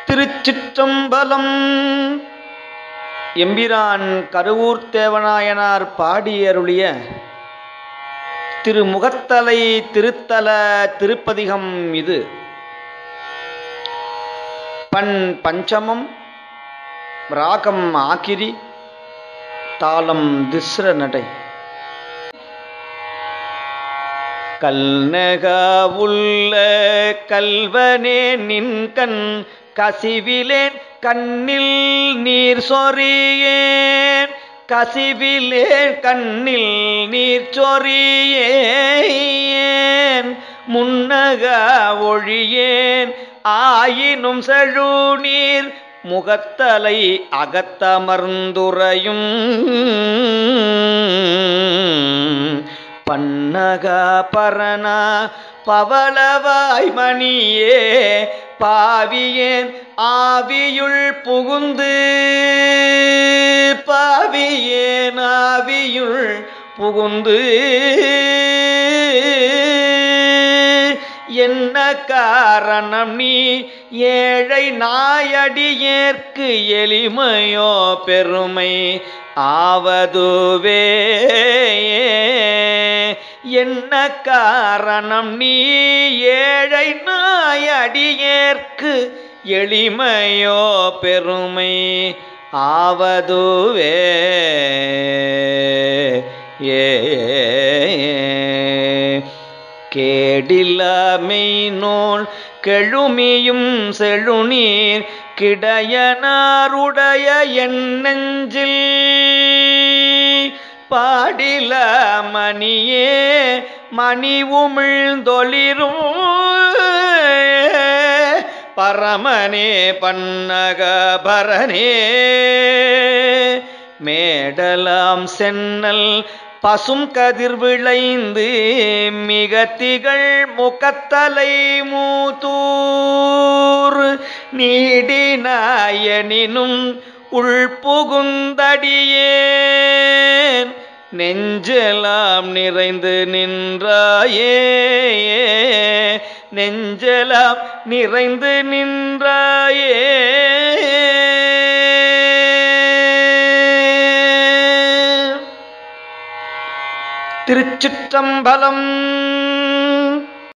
திருச்சிற்றம்பலம் எம்பிரான் கருவூர் தேவநாயனார் பாடியருளிய திருமுகத்தலை திருத்தல திருப்பதிகம் இது பண் பஞ்சமம் ராகம் ஆக்கிரி தாளம் திஸ்ர நடை கல்நக உள்ள கல்வனே நின்கண் கசிவிலேன் கண்ணில் நீர் சொறியேன் கசிவிலேன் கண்ணில் நீர் சொறியேன் முன்னக ஒழியேன் ஆயினும் செழு நீர் முகத்தலை அகத்தமர்ந்துரையும் பன்னக பரணா பவளவாய் மணியே பாவியேன் ஆவியுள் புகுந்து பாவியேன் ஆவியுள் புகுந்து என்ன காரணம் நீ ஏழை நாயடியேற்கு எளிமையோ பெருமை ஆவதுவே என்ன காரணம் நீ ஏழை நாயடியேற்கு எளிமையோ பெருமை ஆவதுவே ஏ கேடில்லாமை நூல் கெழுமியும் செழுநீர் கிடையனாருடைய என் நெஞ்சில் பாடில மணியே மணி உமிழ்ந்தொளிரும் பரமனே பன்னக பரனே மேடலாம் சென்னல் பசும் கதிர் விளைந்து மிக திகழ் முகத்தலை மூத்தூர் நீடினாயனினும் உள்புகுந்தடியேன் நெஞ்செலாம் நிறைந்து நின்றாயே நெஞ்செலாம் நிறைந்து நின்றாயே திருச்சிற்றம்பலம்